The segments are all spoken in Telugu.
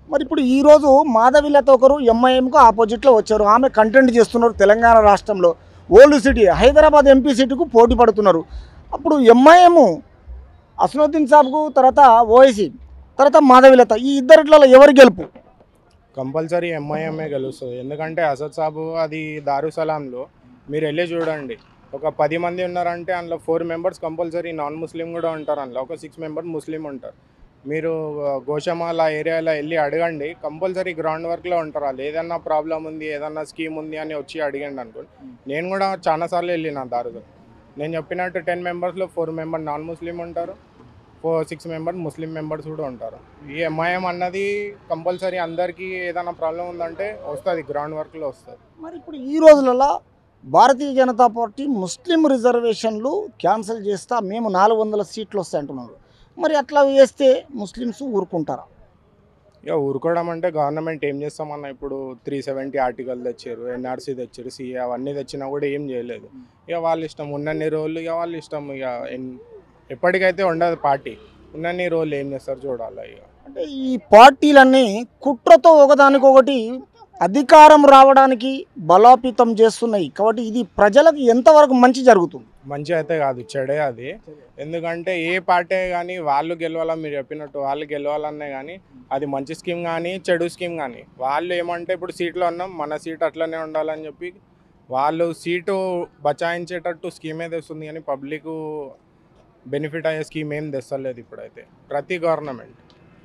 మరి ఇప్పుడు ఈ రోజు మాధవిలత ఒకరు ఎంఐఎంకు ఆపోజిట్లో వచ్చారు ఆమె కంటెంట్ చేస్తున్నారు తెలంగాణ రాష్ట్రంలో ఓల్డ్ సిటీ హైదరాబాద్ ఎంపీ సీటుకు పోటీ పడుతున్నారు అప్పుడు ఎంఐఎం అసనుద్దీన్ సాబ్కు తర్వాత ఓఐసీ తర్వాత మాధవిలత ఈ ఇద్దరిట్లలో ఎవరు గెలుపు కంపల్సరీ ఎంఐఎంఏ గెలుస్తుంది ఎందుకంటే అసద్ సాబు అది దారుసలాంలో మీరు వెళ్ళి చూడండి ఒక పది మంది ఉన్నారంటే అందులో four members compulsory non Muslim కూడా ఉంటారు అందులో ఒక సిక్స్ మెంబర్స్ ముస్లిం ఉంటారు మీరు ఆ, గోషమాల ఏరియాలో వెళ్ళి అడగండి కంపల్సరీ గ్రౌండ్ వర్క్లో ఉంటారు వాళ్ళు ఏదన్నా ప్రాబ్లం ఉంది ఏదన్నా స్కీమ్ ఉంది అని వచ్చి అడిగండి అనుకోండి నేను కూడా చాలాసార్లు వెళ్ళిన దారుగా నేను చెప్పినట్టు టెన్ మెంబర్స్లో ఫోర్ మెంబర్ నాన్ ముస్లిం ఉంటారు four six members Muslim members కూడా ఉంటారు ఈ ఎంఐఎం అన్నది కంపల్సరీ అందరికీ ఏదైనా ప్రాబ్లం ఉందంటే వస్తుంది గ్రౌండ్ వర్క్లో వస్తుంది మరి ఇప్పుడు ఈ రోజులలో భారతీయ జనతా పార్టీ ముస్లిం రిజర్వేషన్లు క్యాన్సిల్ చేస్తా మేము నాలుగు వందల సీట్లు వస్తాయి అంటున్నారు మరి అట్లా వేస్తే ముస్లిమ్స్ ఊరుకుంటారా ఇక ఊరుకోవడం అంటే గవర్నమెంట్ ఏం చేస్తామన్న ఇప్పుడు త్రీ సెవెంటీ ఆర్టికల్ తెచ్చారు ఎన్ఆర్సీ తెచ్చారు సిఏ అవన్నీ తెచ్చినా కూడా ఏం చేయలేదు ఇక వాళ్ళ ఇష్టం ఉన్నన్ని రోజులు ఇక వాళ్ళ ఇష్టం ఇక ఎన్- ఎప్పటికైతే ఉండదు పార్టీ ఉన్నన్ని రోజులు ఏం చేస్తారు చూడాలి ఇక అంటే ఈ పార్టీలన్నీ కుట్రతో ఒకదానికొకటి అధికారం రావడానికి బలోపేతం చేస్తున్నాయి కాబట్టి ఇది ప్రజలకు ఎంతవరకు మంచి జరుగుతుంది మంచి అయితే కాదు చెడే అది ఎందుకంటే ఏ పార్టీ కానీ వాళ్ళు గెలవాలా మీరు చెప్పినట్టు వాళ్ళు గెలవాలనే కానీ అది మంచి స్కీమ్ కానీ చెడు స్కీమ్ కానీ వాళ్ళు ఏమంటే ఇప్పుడు సీట్లో ఉన్నాం మన సీట్ అట్లనే ఉండాలని చెప్పి వాళ్ళు సీటు బచాయించేటట్టు స్కీమే తెస్తుంది కానీ పబ్లిక్ బెనిఫిట్ అయ్యే స్కీమ్ ఏం తెస్తలేదు ఇప్పుడైతే ప్రతి గవర్నమెంట్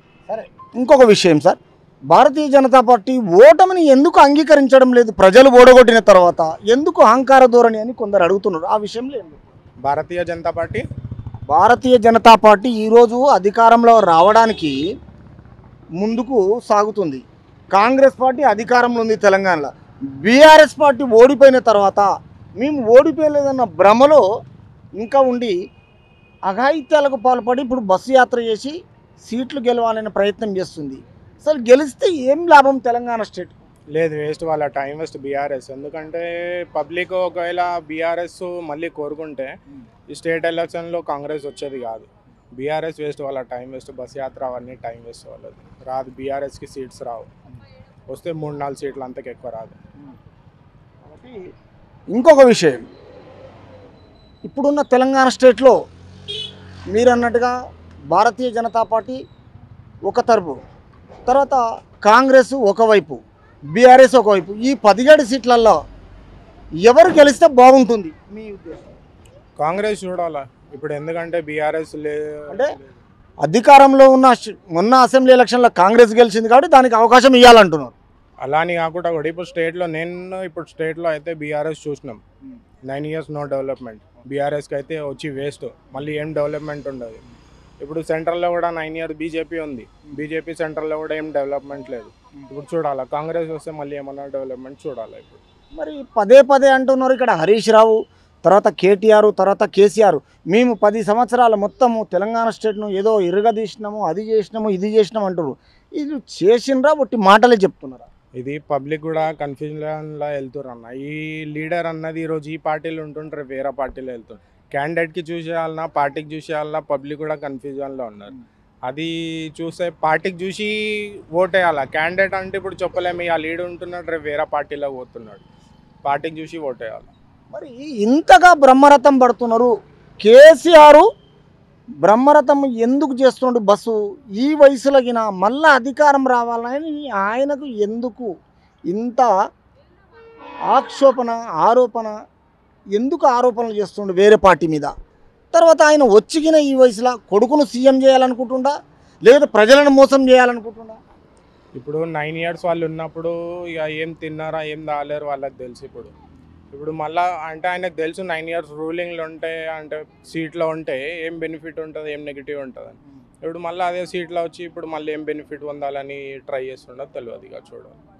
ఇంకొక విషయం సార్ భారతీయ జనతా పార్టీ ఓటమిని ఎందుకు అంగీకరించడం లేదు ప్రజలు ఓడగొట్టిన తర్వాత ఎందుకు అహంకార ధోరణి అని కొందరు అడుగుతున్నారు ఆ విషయంలో ఏం లేదు. భారతీయ జనతా పార్టీ భారతీయ జనతా పార్టీ ఈరోజు అధికారంలో రావడానికి ముందుకు సాగుతుంది కాంగ్రెస్ పార్టీ అధికారంలో ఉంది తెలంగాణలో బీఆర్ఎస్ పార్టీ ఓడిపోయిన తర్వాత మేము ఓడిపోయలేదన్న భ్రమలో ఇంకా ఉండి అఘాయిత్యాలకు పాల్పడి ఇప్పుడు బస్సు యాత్ర చేసి సీట్లు గెలవాలనే ప్రయత్నం చేస్తుంది అసలు గెలిస్తే ఏం లాభం తెలంగాణ స్టేట్ లేదు వేస్ట్ వాళ్ళ టైం వేస్ట్ బీఆర్ఎస్ ఎందుకంటే పబ్లిక్ ఒకవేళ బీఆర్ఎస్ మళ్ళీ కోరుకుంటే ఈ స్టేట్ ఎలక్షన్లో కాంగ్రెస్ వచ్చేది కాదు బీఆర్ఎస్ వేస్ట్ వాళ్ళ టైం వేస్ట్ బస్ యాత్ర అవన్నీ టైం వేస్ట్ వాళ్ళది రాదు బీఆర్ఎస్కి సీట్స్ రావు వస్తే మూడు నాలుగు సీట్లు అంతకు ఎక్కువ రాదు కాబట్టి ఇంకొక విషయం ఇప్పుడున్న తెలంగాణ స్టేట్లో మీరు అన్నట్టుగా భారతీయ జనతా పార్టీ ఒక తరపు తర్వాత కాంగ్రెస్ ఒకవైపు బీఆర్ఎస్ ఒకవైపు ఈ పదిహేడు సీట్లలో ఎవరు గెలిస్తే బాగుంటుంది మీ ఉద్దేశం కాంగ్రెస్ చూడాలా ఇప్పుడు ఎందుకంటే బీఆర్ఎస్ లే అంటే అధికారంలో ఉన్న ష- మొన్న అసెంబ్లీ ఎలక్షన్లో కాంగ్రెస్ గెలిచింది కాబట్టి దానికి అవకాశం ఇవ్వాలంటున్నారు అలా అని కాకుండా కూడా ఇప్పుడు స్టేట్లో నేను ఇప్పుడు స్టేట్లో అయితే బీఆర్ఎస్ చూసినాం నైన్ ఇయర్స్ నో డెవలప్మెంట్ బీఆర్ఎస్కి అయితే వచ్చి వేస్ట్ మళ్ళీ ఏం డెవలప్మెంట్ ఉండదు ఇప్పుడు సెంట్రల్లో కూడా నైన్ ఇయర్స్ బీజేపీ ఉంది బీజేపీ సెంట్రల్లో కూడా ఏం డెవలప్మెంట్ లేదు ఇప్పుడు చూడాలా కాంగ్రెస్ వస్తే మళ్ళీ ఏమన్నా డెవలప్మెంట్ చూడాలి ఇప్పుడు మరి పదే పదే అంటున్నారు ఇక్కడ హరీష్ రావు తర్వాత కేటీఆర్ తర్వాత కేసీఆర్ మేము పది సంవత్సరాల మొత్తము తెలంగాణ స్టేట్ను ఏదో ఇరగదీసినాము అది చేసినాము ఇది చేసినాము అంటారు ఇది చేసిండ్రా ఒట్టి మాటలే చెప్తున్నారా ఇది పబ్లిక్ కూడా కన్ఫ్యూజన్లో వెళ్తున్నారు అన్న ఈ లీడర్ అన్నది ఈరోజు ఈ పార్టీలో ఉంటుంటారు వేరే పార్టీలో వెళ్తారు క్యాండిడేట్కి చూసేయాలన్నా పార్టీకి చూసేయాలన్నా పబ్లిక్ కూడా కన్ఫ్యూజన్లో ఉన్నారు అది చూస్తే పార్టీకి చూసి ఓట్ వేయాలి క్యాండిడేట్ అంటే ఇప్పుడు చెప్పలేము ఆ లీడ్ ఉంటున్నాడు రేపు వేరే పార్టీలో పోతున్నాడు పార్టీకి చూసి ఓట్ వేయాలి మరి ఇంతగా బ్రహ్మరథం పడుతున్నారు కేసీఆర్ బ్రహ్మరథం ఎందుకు చేస్తున్నాడు బస్సు ఈ వయసులో గిన మళ్ళా అధికారం రావాలని ఆయనకు ఎందుకు ఇంత ఆక్షోపణ ఆరోపణ ఎందుకు ఆరోపణలు చేస్తుండు వేరే పార్టీ మీద తర్వాత ఆయన వచ్చిగిన ఈ వయసులో కొడుకును సీఎం చేయాలనుకుంటుండా లేదా ప్రజలను మోసం చేయాలనుకుంటుండా ఇప్పుడు నైన్ ఇయర్స్ వాళ్ళు ఉన్నప్పుడు ఇక ఏం తిన్నారా ఏం తాగలేరు వాళ్ళకి తెలుసు ఇప్పుడు ఇప్పుడు మళ్ళా అంటే ఆయనకు తెలుసు నైన్ ఇయర్స్ రూలింగ్లో ఉంటే అంటే సీట్లో ఉంటే ఏం బెనిఫిట్ ఉంటుంది ఏం నెగిటివ్ ఉంటుంది ఇప్పుడు మళ్ళీ అదే సీట్లో వచ్చి ఇప్పుడు మళ్ళీ ఏం బెనిఫిట్ పొందాలని ట్రై చేస్తుండో తెలియదు ఇక చూడాలి